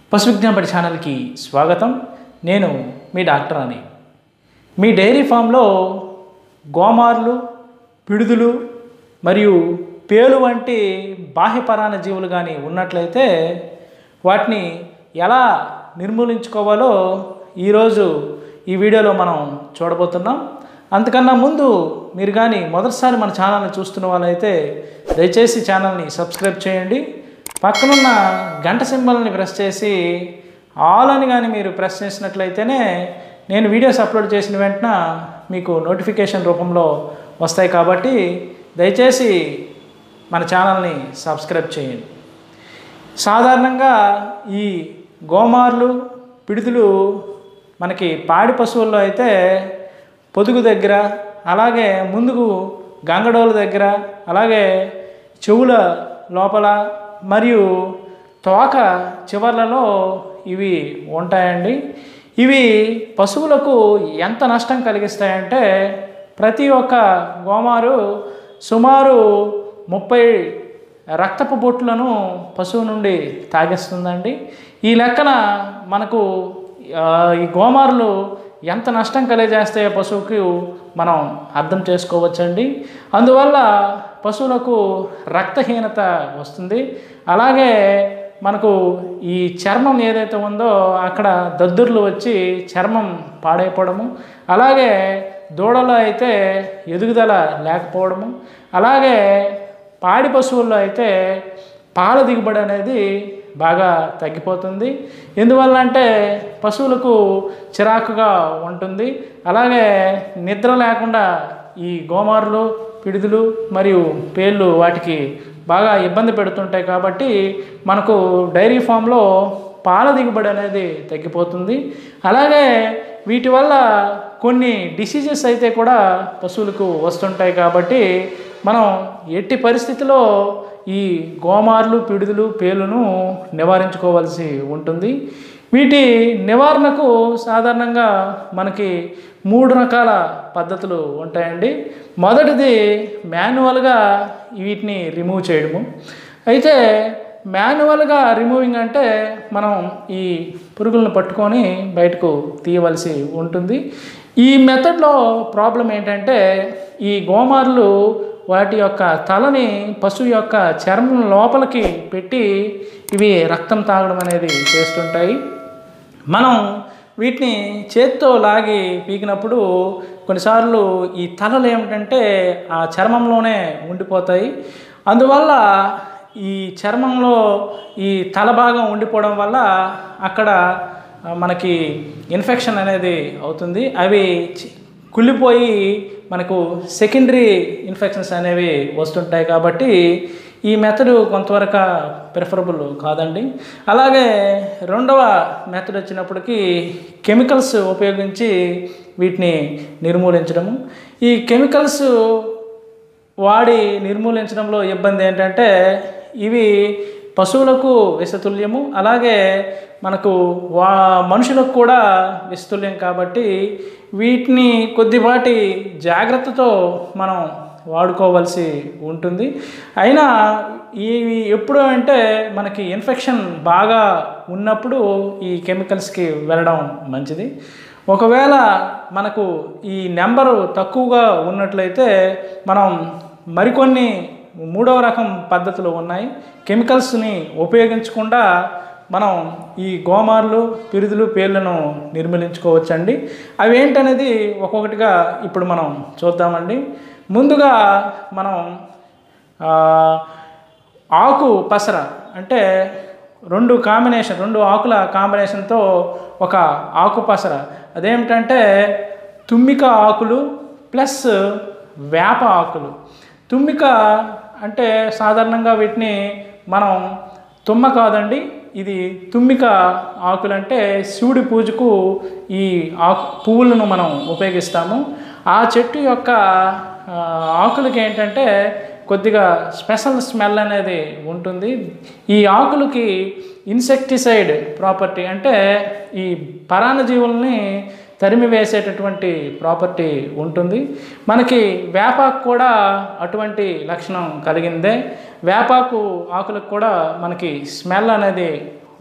పశు విజ్ఞాపడి ఛానల్కి స్వాగతం నేను మీ డాక్టర్ అని మీ డైరీ ఫామ్లో గోమార్లు పిడుదులు మరియు పేలు వంటి బాహ్యపరాణ జీవులు కానీ ఉన్నట్లయితే వాటిని ఎలా నిర్మూలించుకోవాలో ఈరోజు ఈ వీడియోలో మనం చూడబోతున్నాం అంతకన్నా ముందు మీరు కానీ మొదటిసారి మన ఛానల్ని చూస్తున్న వాళ్ళైతే దయచేసి ఛానల్ని సబ్స్క్రైబ్ చేయండి పక్కనున్న గంట సింబల్ని ప్రెస్ చేసి ఆల్ అని కానీ మీరు ప్రెస్ చేసినట్లయితేనే నేను వీడియోస్ అప్లోడ్ చేసిన వెంటనే మీకు నోటిఫికేషన్ రూపంలో వస్తాయి కాబట్టి దయచేసి మన ఛానల్ని సబ్స్క్రైబ్ చేయండి సాధారణంగా ఈ గోమార్లు పిడుదులు మనకి పాడి పశువుల్లో అయితే పొదుగు దగ్గర అలాగే ముందుకు గంగడోల దగ్గర అలాగే చెవుల లోపల మరియు తోక చివర్లలో ఇవి ఉంటాయండి ఇవి పశువులకు ఎంత నష్టం కలిగిస్తాయంటే ప్రతి ఒక్క గోమారు సుమారు ముప్పై రక్తపు బొట్లను పశువు నుండి తాగేస్తుందండి ఈ లెక్కన మనకు ఆ, ఈ గోమారులు ఎంత నష్టం కలిగజేస్తాయో పశువుకు మనం అర్థం చేసుకోవచ్చండి అందువల్ల పశువులకు రక్తహీనత వస్తుంది అలాగే మనకు ఈ చర్మం ఏదైతే ఉందో అక్కడ దద్దుర్లు వచ్చి చర్మం పాడైపోవడము అలాగే దూడలో అయితే ఎదుగుదల లేకపోవడము అలాగే పాడి పశువుల్లో అయితే పాల దిగుబడి అనేది బాగా తగ్గిపోతుంది ఎందువల్ల అంటే పశువులకు చిరాకుగా ఉంటుంది అలాగే నిద్ర లేకుండా ఈ గోమారులు పిడుదులు మరియు పేళ్ళు వాటికి బాగా ఇబ్బంది పెడుతుంటాయి కాబట్టి మనకు డైరీ ఫామ్లో పాల దిగుబడి అనేది తగ్గిపోతుంది అలాగే వీటి వల్ల కొన్ని డిసీజెస్ అయితే కూడా పశువులకు వస్తుంటాయి కాబట్టి మనం ఎట్టి పరిస్థితిలో ఈ గోమార్లు పిడుదులు పేలును నివారించుకోవాల్సి ఉంటుంది వీటి నివారణకు సాధారణంగా మనకి మూడు రకాల పద్ధతులు ఉంటాయండి మొదటిది మాన్యువల్గా వీటిని రిమూవ్ చేయడము అయితే మాన్యువల్గా రిమూవింగ్ అంటే మనం ఈ పురుగులను పట్టుకొని బయటకు తీయవలసి ఉంటుంది ఈ మెథడ్లో ప్రాబ్లం ఏంటంటే ఈ గోమార్లు వాటి యొక్క తలని పశువు యొక్క చర్మం లోపలికి పెట్టి ఇవి రక్తం తాగడం అనేది చేస్తుంటాయి మనం వీటిని చేత్తో లాగి పీకినప్పుడు కొన్నిసార్లు ఈ తలలు ఏమిటంటే ఆ చర్మంలోనే ఉండిపోతాయి అందువల్ల ఈ చర్మంలో ఈ తల భాగం ఉండిపోవడం వల్ల అక్కడ ఆ, మనకి ఇన్ఫెక్షన్ అనేది అవుతుంది అవి చి- కుళ్ళిపోయి మనకు సెకండరీ ఇన్ఫెక్షన్స్ అనేవి వస్తుంటాయి కాబట్టి ఈ మెథడ్ కొంతవరకు ప్రిఫరబుల్ కాదండి అలాగే రెండవ మెథడ్ వచ్చినప్పటికీ కెమికల్స్ ఉపయోగించి వీటిని నిర్మూలించడము ఈ కెమికల్స్ వాడి నిర్మూలించడంలో ఇబ్బంది ఏంటంటే ఇవి పశువులకు విషతుల్యము అలాగే మనకు వా మనుషులకు కూడా విషతుల్యం కాబట్టి వీటిని కొద్దిపాటి జాగ్రత్తతో మనం వాడుకోవాల్సి ఉంటుంది అయినా ఇవి ఎప్పుడు అంటే మనకి ఇన్ఫెక్షన్ బాగా ఉన్నప్పుడు ఈ కెమికల్స్కి వెళ్ళడం మంచిది ఒకవేళ మనకు ఈ నెంబరు తక్కువగా ఉన్నట్లయితే మనం మరికొన్ని మూడవ రకం పద్ధతులు ఉన్నాయి కెమికల్స్ని ఉపయోగించకుండా మనం ఈ గోమార్లు పిరుదులు పేర్లను నిర్మూలించుకోవచ్చండి అవి ఏంటనేది ఒక్కొక్కటిగా ఇప్పుడు మనం చూద్దామండి ముందుగా మనం ఆ, ఆకు పసర అంటే రెండు కాంబినేషన్ రెండు ఆకుల కాంబినేషన్తో ఒక ఆకు పసర అదేమిటంటే తుమ్మిక ఆకులు ప్లస్ వేప ఆకులు తుమ్మిక అంటే సాధారణంగా వీటిని మనం తుమ్మ కాదండి ఇది తుమ్మిక ఆకులు అంటే శివుడి పూజకు ఈ ఆకు పువ్వులను మనం ఉపయోగిస్తాము ఆ చెట్టు యొక్క ఆ, ఆకులకి ఏంటంటే కొద్దిగా స్పెషల్ స్మెల్ అనేది ఉంటుంది ఈ ఆకులకి ఇన్సెక్టిసైడ్ ప్రాపర్టీ అంటే ఈ పరాన్నజీవుల్ని తరిమి వేసేటటువంటి ప్రాపర్టీ ఉంటుంది మనకి వేపాకు కూడా అటువంటి లక్షణం కలిగిందే వేపాకు ఆకులకు కూడా మనకి స్మెల్ అనేది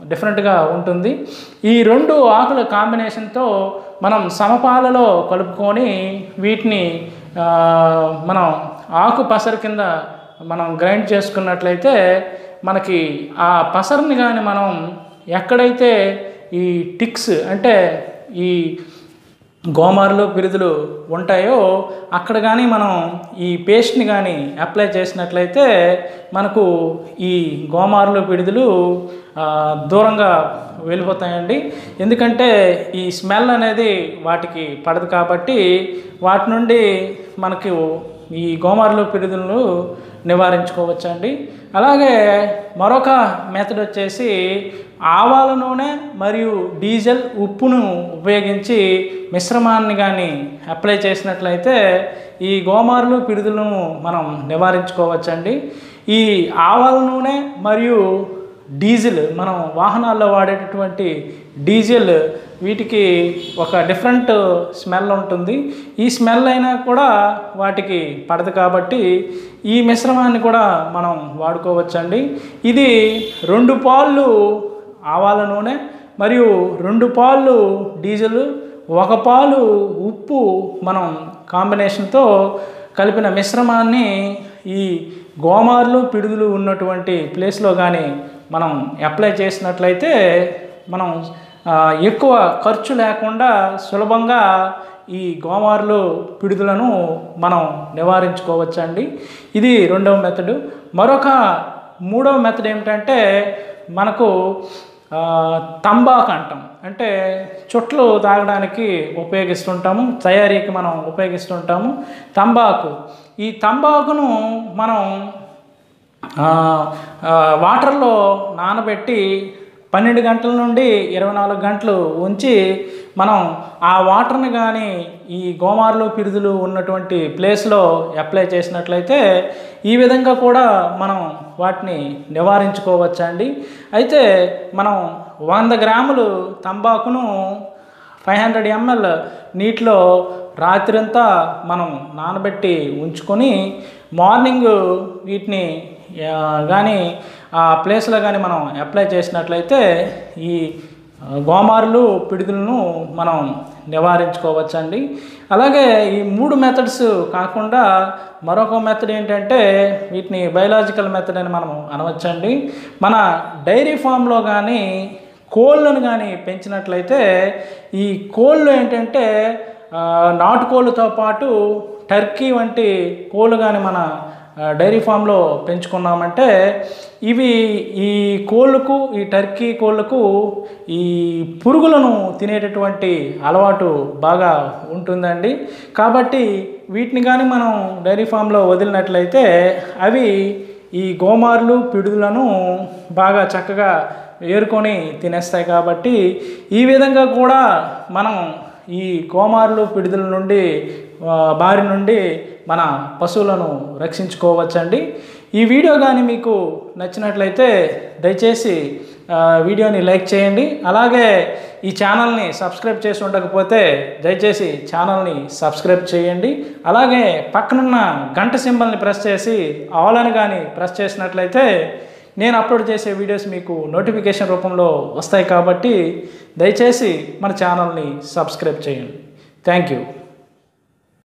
డిఫరెంట్గా ఉంటుంది ఈ రెండు ఆకుల కాంబినేషన్తో మనం సమపాలలో కలుపుకొని వీటిని ఆ, మనం ఆకు పసరు కింద మనం గ్రైండ్ చేసుకున్నట్లయితే మనకి ఆ పసరుని కానీ మనం ఎక్కడైతే ఈ టిక్స్ అంటే ఈ గోమార్లు పిరుదులు ఉంటాయో అక్కడ కానీ మనం ఈ పేస్ట్ని కానీ అప్లై చేసినట్లయితే మనకు ఈ గోమార్లు పిడుదులు ఆ, దూరంగా వెళ్ళిపోతాయండి ఎందుకంటే ఈ స్మెల్ అనేది వాటికి పడదు కాబట్టి వాటి నుండి మనకు ఈ గోమార్లు పిడుదులను నివారించుకోవచ్చండి అలాగే మరొక మెథడ్ వచ్చేసి ఆవాల నూనె మరియు డీజిల్ ఉప్పును ఉపయోగించి మిశ్రమాన్ని కానీ అప్లై చేసినట్లయితే ఈ గోమార్లు పిడుదలను మనం నివారించుకోవచ్చండి ఈ ఆవాల నూనె మరియు డీజిల్ మనం వాహనాల్లో వాడేటటువంటి డీజిల్ వీటికి ఒక డిఫరెంట్ స్మెల్ ఉంటుంది ఈ స్మెల్ అయినా కూడా వాటికి పడదు కాబట్టి ఈ మిశ్రమాన్ని కూడా మనం వాడుకోవచ్చండి ఇది రెండు పాళ్ళు ఆవాల నూనె మరియు రెండు పాళ్ళు డీజిల్ ఒక పాలు ఉప్పు మనం కాంబినేషన్తో కలిపిన మిశ్రమాన్ని ఈ గోమార్లు పిడుగులు ఉన్నటువంటి ప్లేస్లో కానీ మనం అప్లై చేసినట్లయితే మనం ఆ, ఎక్కువ ఖర్చు లేకుండా సులభంగా ఈ గోమార్లు పిడుదలను మనం నివారించుకోవచ్చండి ఇది రెండవ మెథడు మరొక మూడవ మెథడ్ ఏమిటంటే మనకు ఆ, తంబాకు అంటాం అంటే చుట్లు తాగడానికి ఉపయోగిస్తుంటాము తయారీకి మనం ఉపయోగిస్తుంటాము తంబాకు ఈ తంబాకును మనం ఆ, ఆ, వాటర్లో నానబెట్టి పన్నెండు గంటల నుండి ఇరవై నాలుగు గంటలు ఉంచి మనం ఆ వాటర్ని కానీ ఈ గోమార్లు పిరుదులు ఉన్నటువంటి ప్లేస్లో అప్లై చేసినట్లయితే ఈ విధంగా కూడా మనం వాటిని నివారించుకోవచ్చండి అయితే మనం వంద గ్రాములు తంబాకును ఫైవ్ హండ్రెడ్ ఎంఎల్ నీటిలో రాత్రంతా మనం నానబెట్టి ఉంచుకొని మార్నింగ్ వీటిని కానీ ఆ ప్లేస్లో కానీ మనం అప్లై చేసినట్లయితే ఈ ఆ, గోమారులు పిడుదలను మనం నివారించుకోవచ్చండి అలాగే ఈ మూడు మెథడ్స్ కాకుండా మరొక మెథడ్ ఏంటంటే వీటిని బయలాజికల్ మెథడ్ అని మనం అనవచ్చండి మన డైరీ ఫామ్లో కానీ కోళ్ళను కానీ పెంచినట్లయితే ఈ కోళ్ళు ఏంటంటే ఆ, నాటుకోళ్ళతో పాటు టర్కీ వంటి కోళ్ళు కానీ మన ఆ, డైరీ ఫామ్లో పెంచుకున్నామంటే ఇవి ఈ కోళ్ళకు ఈ టర్కీ కోళ్ళకు ఈ పురుగులను తినేటటువంటి అలవాటు బాగా ఉంటుందండి కాబట్టి వీటిని కానీ మనం డైరీ ఫామ్లో వదిలినట్లయితే అవి ఈ గోమార్లు పిడుదలను బాగా చక్కగా ఏరుకొని తినేస్తాయి కాబట్టి ఈ విధంగా కూడా మనం ఈ గోమార్లు పిడుదల నుండి ఆ, బారి నుండి మన పశువులను రక్షించుకోవచ్చండి ఈ వీడియో కానీ మీకు నచ్చినట్లయితే దయచేసి ఆ, వీడియోని లైక్ చేయండి అలాగే ఈ ఛానల్ని సబ్స్క్రైబ్ చేసి ఉండకపోతే దయచేసి ఛానల్ని సబ్స్క్రైబ్ చేయండి అలాగే పక్కనున్న గంట సింబల్ని ప్రెస్ చేసి ఆల్ అని కానీ ప్రెస్ చేసినట్లయితే నేను అప్లోడ్ చేసే వీడియోస్ మీకు నోటిఫికేషన్ రూపంలో వస్తాయి కాబట్టి దయచేసి మన ఛానల్ని సబ్స్క్రైబ్ చేయండి థ్యాంక్ యూ